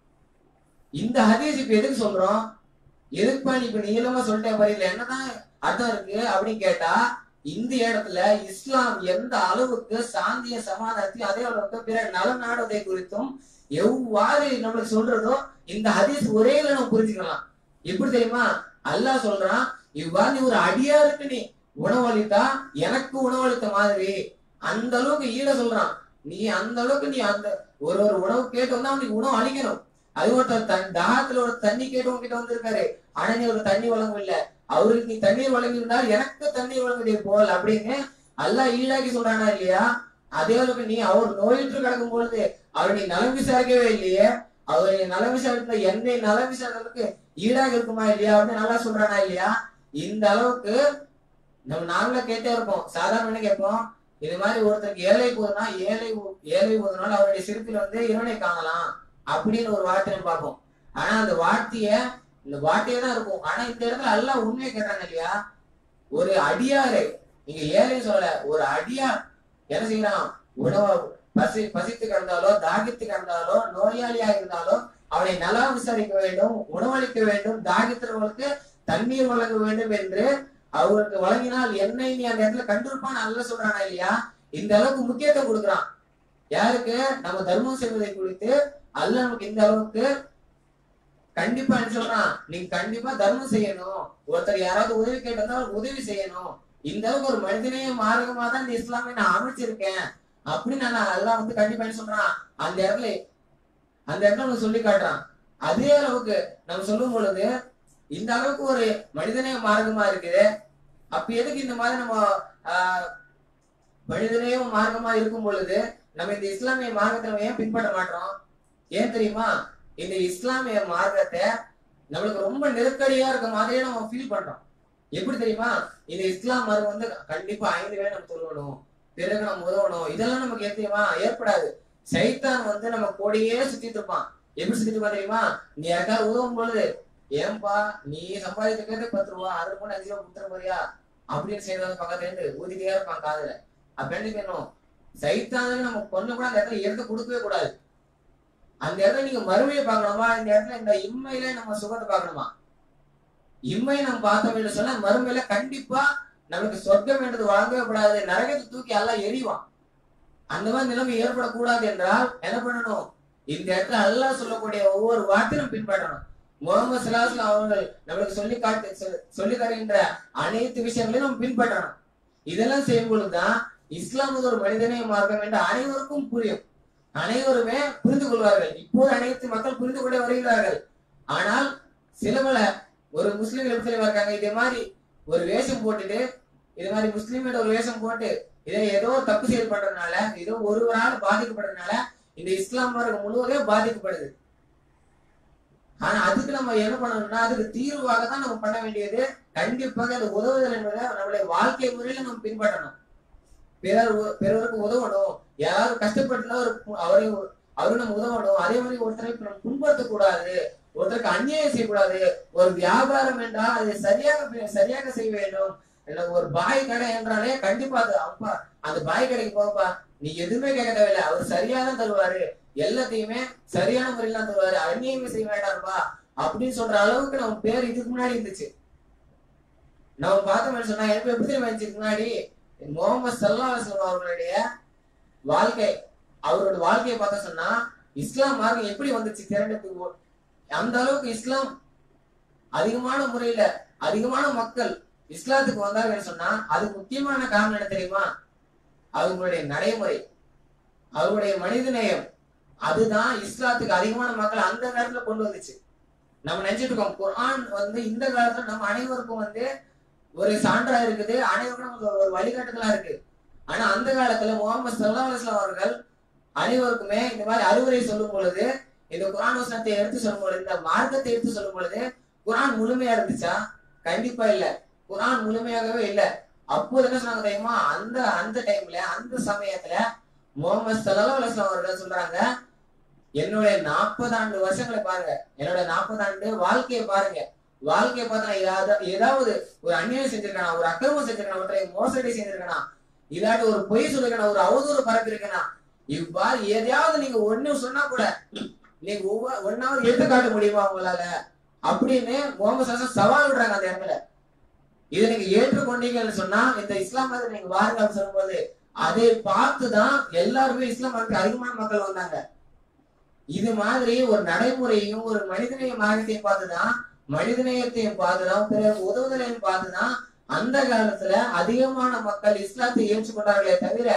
S1: இந்த ஹதீஸ் இப்ப எதுக்கு சொல்றோம் எதுக்குப்பா நீ இப்ப நீளமா சொல்லிட்டே பாரு என்னதான் அர்த்தம் இருக்கு அப்படின்னு கேட்டா இந்த இடத்துல இஸ்லாம் எந்த அளவுக்கு சாந்திய சமாதானத்தையும் அதே அளவுக்கு பிற நல நாடுவதை குறித்தும் எவ்வாறு நம்மளுக்கு சொல்றதோ இந்த ஹதீஸ் ஒரே இதுல நம்ம புரிஞ்சுக்கலாம் எப்படி தெரியுமா அல்லாஹ் சொல்றான் இவ்வாறு நீ ஒரு அடியாருக்கு நீ உணவளித்தா எனக்கு உணவளித்த மாதிரி அந்த அளவுக்கு ஈட சொல்றான் நீ அந்த அளவுக்கு நீ அந்த ஒரு ஒரு உணவு கேட்டு வந்தா அவனுக்கு உணவு அளிக்கணும் அது ஒருத்தர் தன் தாகத்துல ஒரு தண்ணி கேட்டு உங்ககிட்ட வந்திருக்காரு ஆனா நீ ஒரு தண்ணி வழங்கவில்லை அவருக்கு நீ தண்ணீர் வழங்கியிருந்தால் எனக்கு தண்ணீர் வழங்குவதை போல் அப்படின்னு அல்லாஹ் ஈடாக்கி சொல்றானா இல்லையா அதே அளவுக்கு நீ அவர் நோயிற்று கிடக்கும் பொழுது அவர் நீ நலம் விசாரிக்கவே இல்லையே அவர் நீ நலம் விசாரித்த என்னை நலம் விசாரிக்கிறதுக்கு ஈடாக இருக்குமா இல்லையா அப்படின்னு நல்லா சொல்றானா இல்லையா இந்த அளவுக்கு நம்ம நாங்கள கேட்டே இருப்போம் சாதாரண என்ன கேட்போம் இது மாதிரி ஒருத்தருக்கு ஏழை போதுனா ஏழை ஊ- ஏழை போதுனால அவருடைய சிரிப்பில் வந்து இறைவனை காணலாம் அப்படின்னு ஒரு வார்த்தையை பார்ப்போம் ஆனா அந்த வார்த்தைய இந்த வார்த்தையே தான் இருக்கும் ஆனா இந்த இடத்துல எல்லாம் உண்மையை கேட்டாங்க இல்லையா ஒரு அடியாரு நீங்க ஏழை சொல்லல ஒரு அடியார் என்ன செய்யறான் உணவு பசி பசித்து கிடந்தாலோ தாகித்து கிடந்தாலோ நோயாளியா இருந்தாலோ அவனை நலா விசாரிக்க வேண்டும் உணவளிக்க வேண்டும் தாகித்தவர்களுக்கு தண்ணீர் வழங்க வேண்டும் என்று அவருக்கு வழங்கினால் என்னை நீ அந்த இடத்துல கண்டிருப்பான் அல்ல சொல்றானா இல்லையா இந்த அளவுக்கு முக்கியத்துவம் கொடுக்குறான் யாருக்கு நம்ம தர்மம் செய்வதை குறித்து அல்ல நமக்கு இந்த அளவுக்கு கண்டிப்பா என்ன சொல்றான் நீங்க கண்டிப்பா தர்மம் செய்யணும் ஒருத்தர் யாராவது உதவி கேட்டிருந்தா உதவி செய்யணும் இந்த அளவுக்கு ஒரு மனிதனையே மார்க்கமா தான் இந்த இஸ்லாமை நான் அமைச்சிருக்கேன் அப்படின்னு நான் அல்லாஹ் வந்து கண்டிப்பா என்ன சொல்றான் அந்த இடத்துல அந்த இடத்துல நமக்கு சொல்லி காட்டுறான் அதே அளவுக்கு நம்ம சொல்லும் பொழுது இந்த அளவுக்கு ஒரு மனிதனே மார்க்கமா இருக்குது அப்ப எதுக்கு இந்த மாதிரி நம்ம ஆஹ், மனிதனையும் மார்க்கமா இருக்கும் பொழுது நம்ம இந்த இஸ்லாமிய மார்க்கத்தை நம்ம ஏன் பின்பற்ற மாட்டோம் ஏன் தெரியுமா இந்த இஸ்லாமிய மார்க்கத்தை நம்மளுக்கு ரொம்ப நெருக்கடியா இருக்க மாதிரியே நம்ம ஃபீல் பண்றோம் எப்படி தெரியுமா இந்த இஸ்லாம் மார்க்கம் வந்து கண்டிப்பா ஐந்து வேலை நம்ம சொல்லணும் பிறகு நம்ம உதவணும் இதெல்லாம் நமக்கு ஏன் தெரியுமா ஏற்படாது சைத்தான் வந்து நம்ம கூடயே சுத்திட்டு இருப்பான் எப்படி சுத்திட்டு இருப்பான் தெரியுமா நீ யாருக்காவது உதவும் பொழுது ஏன்பா நீ சம்பாதிக்கிறது பத்து ரூபா அரை ரூபாய் அஞ்சு ரூபா கொடுத்துற போறியா அப்படின்னு செய்யறது பக்கத்துல இருந்து ஊதிக்கிட்டே இருப்பான் காதுல அப்ப என்ன செய்யணும் சைத்தானுக்கு நம்ம பொண்ணு கூட அந்த இடத்துல இடத்த கொடுக்கவே கூடாது அந்த இடத்துல நீங்க மறுமையை பார்க்கணுமா இந்த இடத்துல இந்த இம்மையில நம்ம சுகத்தை பார்க்கணுமா இம்மையை நம்ம பார்த்தோம் என்று சொன்னா மறுமையில கண்டிப்பா நமக்கு சொர்க்கம் என்றது வழங்கவே கூடாது நரகத்தை தூக்கி எல்லாம் எரிவான் அந்த மாதிரி நிலைமை ஏற்படக்கூடாது என்றால் என்ன பண்ணணும் இந்த இடத்துல அல்லாஹ் சொல்லக்கூடிய ஒவ்வொரு வார்த்தையும் பின்பற்றணும் முகமது சலாஹ் அவர்கள் நம்மளுக்கு சொல்லி காட்டு சொ- சொல்லி தருகின்ற அனைத்து விஷயங்களையும் நம்ம பின்பற்றணும் இதெல்லாம் செய்யும் பொழுதுதான் இஸ்லாம் வந்து ஒரு மனிதனை மார்க்கம் என்று அனைவருக்கும் புரியும் அனைவருமே புரிந்து கொள்வார்கள் இப்போது அனைத்து மக்கள் புரிந்து கொண்டே வருகிறார்கள் ஆனால் சில பல ஒரு முஸ்லீம்கள் எப்படி தெரியுமா இருக்காங்க இதே மாதிரி ஒரு வேஷம் போட்டுட்டு இது மாதிரி முஸ்லீம் ஒரு வேஷம் போட்டு இதை ஏதோ ஒரு தப்பு செயல் பண்றதுனால ஏதோ ஒருவரால் பாதிக்கப்படுறதுனால இந்த இஸ்லாம் மார்க்கம் முழுவதே பாதிக்கப்படுது ஆனா அதுக்கு நம்ம என்ன பண்ணணும்னா அதுக்கு தீர்வாக தான் நம்ம பண்ண வேண்டியது கண்டிப்பாக அது உதவுதல் என்பதை நம்மளுடைய வாழ்க்கை முறையில நம்ம பின்பற்றணும் பிறர் உ- பிறருக்கு உதவணும் யாராவது கஷ்டப்பட்டுனா ஒரு பு- அவரை உ- அவருக்கு நம்ம உதவணும் அதே மாதிரி ஒருத்தரை இப்ப நம்ம புண்படுத்தக் கூடாது ஒருத்தருக்கு அநியாயம் செய்யக்கூடாது ஒரு வியாபாரம் என்றால் அதை சரியாக பி- சரியாக செய்ய வேண்டும் எனக்கு ஒரு பாய் கடை என்றாலே கண்டிப்பா அது அப்பா அந்த பாய் கடைக்கு போப்பா நீ எதுவுமே கேட்க தேவையில்ல அவர் சரியா தான் தருவாரு எல்லாத்தையுமே சரியான முறையில தான் தருவாரு அந்நியமே செய்ய வேண்டாம்ப்பா அப்படின்னு சொல்ற அளவுக்கு நம்ம பேர் இதுக்கு முன்னாடி இருந்துச்சு நம்ம பார்த்தோம்னு சொன்னா எனக்கு எப்படி தெரியுமா இருந்துச்சு இதுக்கு முன்னாடி முகமது சல்லா அலுவலம் அவர்களுடைய வாழ்க்கை அவரோட வாழ்க்கையை பார்த்தா சொன்னா இஸ்லாம் மார்க்கம் எப்படி வந்துச்சு திரண்டத்துக்கு அந்த அளவுக்கு இஸ்லாம் அதிகமான முறையில அதிகமான மக்கள் இஸ்லாத்துக்கு வந்தார்கள் சொன்னா அதுக்கு முக்கியமான காரணம் என்ன தெரியுமா அவங்களுடைய நடைமுறை அவருடைய மனிதநேயம் அதுதான் இஸ்லாத்துக்கு அதிகமான மக்கள் அந்த நேரத்துல கொண்டு வந்துச்சு நம்ம நினைச்சிட்டு இருக்கோம் குர்ஆன் வந்து இந்த காலத்துல நம்ம அனைவருக்கும் வந்து ஒரு சான்றா இருக்குது அனைவருக்கும் நமக்கு ஒரு வழிகாட்டுதலா இருக்கு ஆனா அந்த காலத்துல முகமது சல்லா அலுவலாம் அவர்கள் அனைவருக்குமே இந்த மாதிரி அறிவுரை சொல்லும் பொழுது இந்த குரான் வசனத்தை எடுத்து சொல்லும் பொழுது இந்த மார்க்கத்தை எடுத்து சொல்லும் பொழுது குரான் முழுமையா இருந்துச்சா கண்டிப்பா இல்ல குரான் முழுமையாகவே இல்ல அப்போது என்ன சொன்னாங்க தெரியுமா அந்த அந்த டைம்ல அந்த சமயத்துல முகமது சல்லா அலுவலாம் அவர்கள் சொல்றாங்க என்னுடைய நாற்பது ஆண்டு வருஷங்களை பாருங்க என்னோட நாற்பது ஆண்டு வாழ்க்கையை பாருங்க வாழ்க்கையை பார்த்தா நான் ஏதாவது ஏதாவது ஒரு அநியாயம் செஞ்சிருக்கேனா ஒரு அக்கிரமம் செஞ்சிருக்கேனா ஒன்றை மோசடி செஞ்சிருக்கேனா இல்லாட்டி ஒரு பொய் சொல்லிருக்கேனா ஒரு அவதூறு பரப்பிருக்கேனா இவ்வாறு எதையாவது நீங்க ஒண்ணு சொன்னா கூட நீங்க ஒவ்வொரு ஒன்னாவது எடுத்து காட்ட முடியுமா உங்களால அப்படின்னு முகமது சாசன் சவால் விடுறாங்க அந்த இடத்துல இதை நீங்க ஏற்றுக்கொண்டீங்கன்னு சொன்னா இந்த இஸ்லாம் மதத்தை நீங்க வாருங்க அப்படின்னு சொல்லும்போது அதை பார்த்துதான் எல்லாருமே இஸ்லாம் மதத்துக்கு அதிகமான மக்கள் வந்தாங்க இது மாதிரி ஒரு நடைமுறையும் ஒரு மனிதநேய மார்க்கத்தையும் பார்த்துதான் மனிதநேயத்தையும் பார்த்துதான் பிறர் உதவுதலையும் பார்த்துதான் அந்த காலத்துல அதிகமான மக்கள் இஸ்லாத்தை ஏற்றுக்கொண்டார்களே தவிர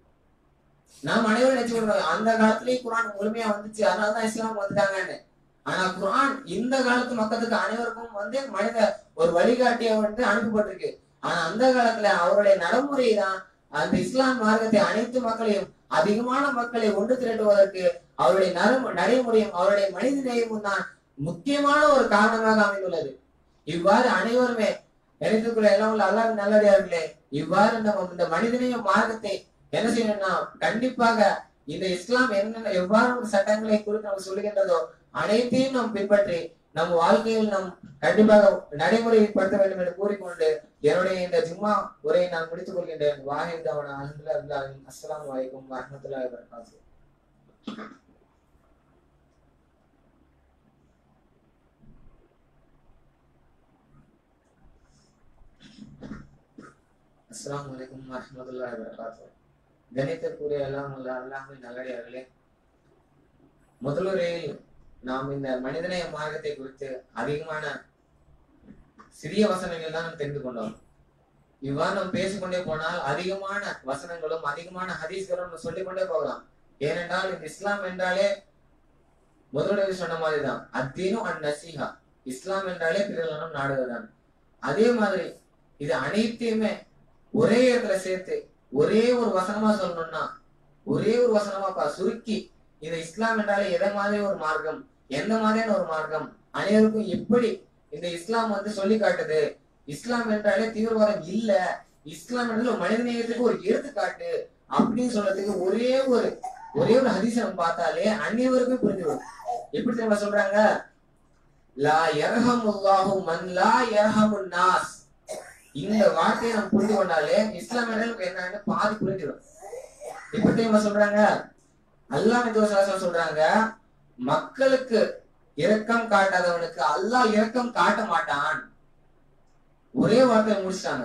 S1: நாம் அனைவரும் நினைச்சுக்கணும் அந்த காலத்திலேயே குரான் முழுமையா வந்துச்சு அதனாலதான் இஸ்லாம் வந்துட்டாங்கன்னு ஆனா குரான் இந்த காலத்து மக்களுக்கு அனைவருக்கும் வந்து மனித ஒரு வழிகாட்டிய வந்து அனுப்பப்பட்டிருக்கு ஆனா அந்த காலத்துல அவருடைய நடைமுறை தான் அந்த இஸ்லாம் மார்க்கத்தை அனைத்து மக்களையும் அதிகமான மக்களை ஒன்று திரட்டுவதற்கு அவருடைய நடைமு நடைமுறையும் அவருடைய மனித நேயமும் தான் முக்கியமான ஒரு காரணமாக அமைந்துள்ளது இவ்வாறு அனைவருமே நினைத்துக்குள்ள எல்லாம் உள்ள அல்லாஹ் நல்லடியார்களே இவ்வாறு நம்ம இந்த மனிதநேய மார்க்கத்தை என்ன செய்யணும்னா கண்டிப்பாக இந்த இஸ்லாம் என்னென்ன எவ்வாறு ஒரு சட்டங்களை குறித்து நம்ம சொல்லுகின்றதோ அனைத்தையும் நாம் பின்பற்றி நம் வாழ்க்கையில் நாம் கண்டிப்பாக நடைமுறைப்படுத்த வேண்டும் என்று கூறிக்கொண்டு என்னுடைய இந்த ஜும்மா உரையை நான் முடித்துக் கொள்கின்றேன் வாஹித் அவன அல்ஹம்துலில்லாஹ் அஸ்ஸலாமு அலைக்கும் வரஹ்மத்துல்லாஹி வபரகாத்துஹு அஸ்ஸலாமு அலைக்கும் வரஹ்மத்துல்லாஹி வபரகாத்துஹு கணிதக்கூடிய எல்லாம் உள்ள அல்லாஹ்வை நல்லடியார்களே முதலுரையில் நாம் இந்த மனிதநேய மார்க்கத்தை குறித்து அதிகமான சிறிய வசனங்கள் தான் நாம் தெரிந்து கொண்டோம் இவ்வாறு நாம் பேசிக்கொண்டே போனால் அதிகமான வசனங்களும் அதிகமான ஹதீஸ்களும் நம்ம சொல்லிக்கொண்டே போகலாம் ஏனென்றால் இந்த இஸ்லாம் என்றாலே முதலுடைய சொன்ன மாதிரிதான் அத்தீனும் அன் நசீஹா இஸ்லாம் என்றாலே பிறர்களும் நாடுவதுதான் அதே மாதிரி இது அனைத்தையுமே ஒரே இடத்துல சேர்த்து ஒரே ஒரு வசனமா சொல்லணும்னா ஒரே ஒரு வசனமா பா சுருக்கி இந்த இஸ்லாம் என்றாலே எதை மாதிரி ஒரு மார்க்கம் எந்த மாதிரியான ஒரு மார்க்கம் அனைவருக்கும் எப்படி இந்த இஸ்லாம் வந்து சொல்லி காட்டுது இஸ்லாம் என்றாலே தீவிரவாதம் இல்ல இஸ்லாம் என்றாலே ஒரு மனித நேயத்துக்கு ஒரு எடுத்துக்காட்டு அப்படின்னு சொல்றதுக்கு ஒரே ஒரு ஒரே ஒரு ஹதீஸ் நம்ம பார்த்தாலே அனைவருக்கும் புரிஞ்சிடும் எப்படி தெரியுமா சொல்றாங்க லா யர்ஹமுல்லாஹு மன் லா யர்ஹமுன் நாஸ் இந்த வார்த்தையை நம்ம புரிந்து கொண்டாலே இஸ்லாம் என்றால் என்னன்னு பாதி புரிஞ்சிடும் எப்படி தெரியுமா சொல்றாங்க அல்லாஹ் மெதுவசாசம் சொல்றாங்க மக்களுக்கு இரக்கம் காட்டாதவனுக்கு அல்லாஹ் இரக்கம் காட்ட மாட்டான் ஒரே வார்த்தையை முடிச்சிட்டாங்க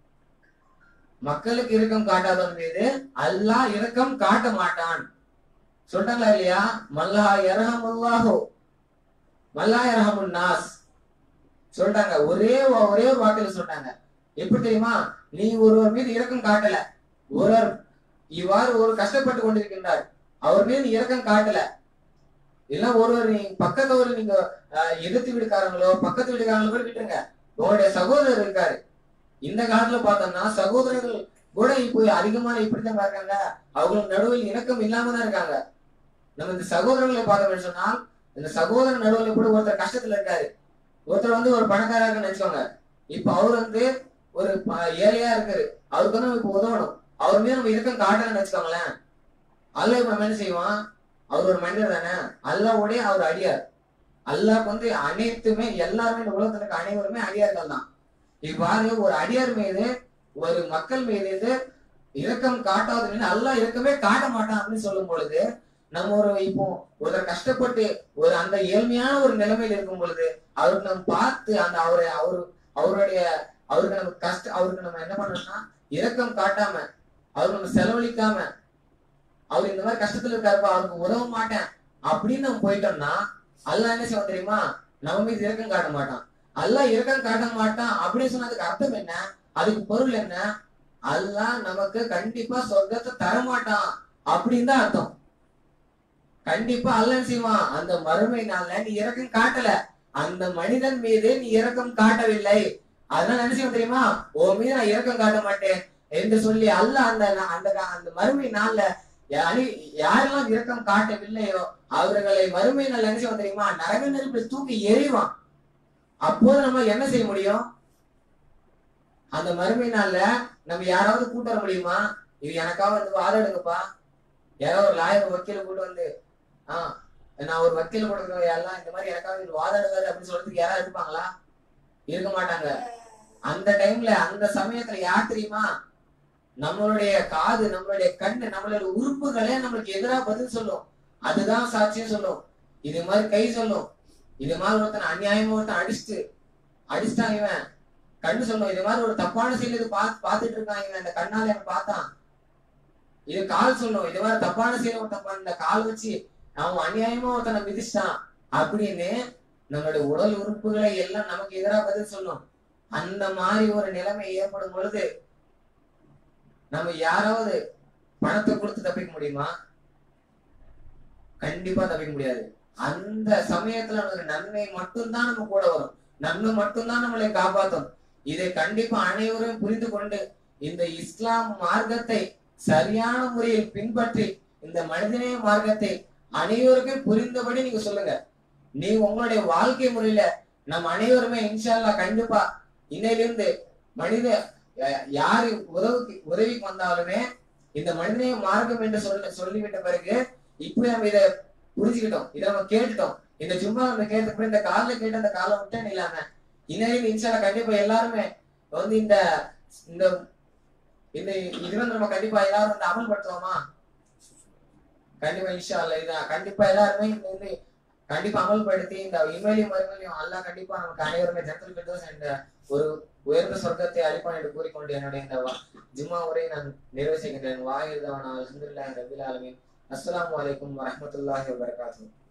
S1: மக்களுக்கு இரக்கம் காட்டாதவன் மீது அல்லாஹ் இரக்கம் காட்ட மாட்டான் சொல்றாங்களா இல்லையா மல்லா இரஹமுல்லாஹோ மல்லா இரஹமுன் நாஸ் சொல்றாங்க ஒரே வா- ஒரே ஒரு வார்த்தையில சொல்றாங்க எப்படி தெரியுமா நீ ஒருவர் மீது இரக்கம் காட்டல ஒருவர் இவ்வாறு ஒரு கஷ்டப்பட்டு கொண்டிருக்கின்றார் அவர் மீது இரக்கம் காட்டல இல்ல ஒருவர் நீ பக்கத்தவர் நீங்க அஹ், எதிர்த்து வீடுக்காரங்களோ பக்கத்து வீடுக்காரங்களோ கூட விட்டுருங்க உங்களுடைய சகோதரர் இருக்காரு இந்த காலத்துல பார்த்தோம்னா சகோதரர்கள் கூட இப்போ அதிகமான இப்படித்தான் இருக்காங்க அவங்களுக்கு நடுவில் இணக்கம் இல்லாம தான் இருக்காங்க நம்ம இந்த சகோதரர்களை பார்த்தோம்னு சொன்னால் இந்த சகோதரர் நடுவில் கூட ஒருத்தர் கஷ்டத்துல இருக்காரு ஒருத்தர் வந்து ஒரு பணக்காரா இருக்குன்னு வச்சுக்கோங்க இப்ப அவர் வந்து ஒரு ப- ஏழையா இருக்காரு அவருக்கு வந்து நம்ம இப்ப உதவணும் அவர் மீது நம்ம இரக்கம் காட்டலன்னு வச்சுக்கோங்களேன் அல்லாஹ் இப்ப நம்ம என்ன செய்வான் அவர் ஒரு மனிதர் தானே அல்லாவோடய அவர் அடியார் அல்லாஹ் வந்து அனைத்துமே எல்லாருமே இந்த உலகத்துல இருக்க அனைவருமே அடியார்கள் தான் இவ்வாறு ஒரு அடியார் மீது ஒரு மக்கள் மீது இரக்கம் காட்டாத அல்லாஹ் இரக்கமே காட்ட மாட்டான் அப்படின்னு சொல்லும் பொழுது நம்ம ஒரு இப்போ ஒருத்தர் கஷ்டப்பட்டு ஒரு அந்த ஏழ்மையான ஒரு நிலைமையில இருக்கும் பொழுது அவருக்கு நம்ம பார்த்து அந்த அவரை அவரு அவருடைய அவருக்கு நம்ம கஷ்ட அவருக்கு நம்ம என்ன பண்ணணும்னா இரக்கம் காட்டாம அவருக்கு நம்ம செலவழிக்காம அவர் இந்த மாதிரி கஷ்டத்துல இருக்காருப்பா அவருக்கு உதவ மாட்டேன் அப்படின்னு நம்ம போயிட்டோம்னா அல்லாஹ் என்ன செய்வான் தெரியுமா நம்ம மீது இரக்கம் காட்ட மாட்டான் அல்லாஹ் இரக்கம் காட்ட மாட்டான் அப்படின்னு சொன்னதுக்கு அர்த்தம் என்ன அதுக்கு பொருள் என்ன அல்லாஹ் நமக்கு கண்டிப்பா சொர்க்கத்தை தர மாட்டான் அப்படின்னு தான் அர்த்தம் கண்டிப்பா அல்லாஹ் என்ன செய்வான் அந்த மறுமை நாள்ல நீ இரக்கம் காட்டல அந்த மனிதன் மீது நீ இரக்கம் காட்டவில்லை அதனால என்ன செய்வோம் தெரியுமா உன் மீது நான் இரக்கம் காட்ட மாட்டேன் என்று சொல்லி அல்லாஹ் அந்த அந்த அந்த மறுமை நாள்ல யாரி- யாரெல்லாம் இரக்கம் காட்டவில்லையோ அவர்களை மறுமை நாள் என்ன செய்வோம் தெரியுமா நரக நெருப்பில் தூக்கி எறிவான் அப்போது நம்ம என்ன செய்ய முடியும் அந்த மறுமை நாள்ல நம்ம யாராவது கூட்டு வர முடியுமா இது எனக்காக வந்து வாதாடுங்கப்பா யாராவது ஒரு லாயர் வக்கீல கூட்டு வந்து ஆஹ் நான் ஒரு வக்கீல் கொடுக்குறேன் எல்லாம் இந்த மாதிரி எனக்காக இவர் வாதாடுவாரு அப்படின்னு சொல்றதுக்கு யாராவது இருப்பாங்களா இருக்க மாட்டாங்க அந்த டைம்ல அந்த சமயத்துல யார் தெரியுமா நம்மளுடைய காது நம்மளுடைய கண்ணு நம்மளுடைய உறுப்புகளே நம்மளுக்கு எதிரா பதில் சொல்லும் அதுதான் சாட்சியம் சொல்லும் இது மாதிரி கை சொல்லும் இது மாதிரி ஒருத்தன் அநியாயமா ஒருத்தன் அடிச்சுட்டு அடிச்சிட்டான் இவன் கண்ணு சொல்லும் இது மாதிரி ஒரு தப்பான செயல் இது பார்த்து பார்த்துட்டு இருக்கான் இவன் இந்த கண்ணால இவன் பார்த்தான் இது கால் சொல்லும் இது மாதிரி தப்பான செயல் ஒருத்தன் பண்ண கால் வச்சு அவன் அநியாயமா ஒருத்தனை மிதிச்சிட்டான் அப்படின்னு நம்மளுடைய உடல் உறுப்புகளை எல்லாம் நமக்கு எதிராக பதில் சொல்லும் அந்த மாதிரி ஒரு நிலைமை ஏற்படும் பொழுது நம்ம யாராவது பணத்தை கொடுத்து தப்பிக்க முடியுமா கண்டிப்பா தப்பிக்க முடியாது அந்த சமயத்துல நமக்கு நன்மை மட்டும்தான் நம்ம கூட வரும் நன்மை மட்டும்தான் நம்மளை காப்பாத்தும் இதை கண்டிப்பா அனைவரும் புரிந்து கொண்டு இந்த இஸ்லாம் மார்க்கத்தை சரியான முறையில் பின்பற்றி இந்த மனிதநேய மார்க்கத்தை அனைவருக்கும் புரிந்தபடி நீங்க சொல்லுங்க நீ உங்களுடைய வாழ்க்கை முறையில நம்ம அனைவருமே இன்ஷா அல்லாஹ் கண்டிப்பா இன்னையிலிருந்து மனித யா- யாரு உதவிக்கு உதவிக்கு வந்தாலுமே இந்த மனிதநேய மார்க்கம் என்று சொல்ல சொல்லிவிட்ட பிறகு இப்ப நம்ம இத புரிஞ்சுக்கிட்டோம் இதை நம்ம கேட்டுட்டோம் இந்த ஜும்மா நம்ம கேட்ட இந்த காலைல கேட்ட அந்த காலம் விட்டேன்னு இல்லாம இன்னைக்கு இன்ஷால்லா கண்டிப்பா எல்லாருமே வந்து இந்த இந்த இந்த இது வந்து நம்ம கண்டிப்பா எல்லாரும் வந்து அமல்படுத்துவோமா கண்டிப்பா இன்ஷா அல்லா இதான் கண்டிப்பா எல்லாருமே இந்த இது கண்டிப்பா அமல்படுத்தி இந்த இமேலையும் மறுமையிலையும் அல்லாஹ் கண்டிப்பா நமக்கு அனைவருமே ஜனத்தில் பெற்றோஸ் என்ற ஒரு உயர்ந்த சொர்க்கத்தை அளிப்பான் என்று கூறிக்கொண்டு என்னுடைய இந்த வா- ஜும்மா உரையை நான் நிறைவு செய்கின்றேன் வாயுதவன் அல்ஹம்துலில்லாஹி ரபில் ஆலமீன் அஸ்ஸலாமு அலைக்கும் வரஹ்மத்துல்லாஹி வபரகாத்துஹு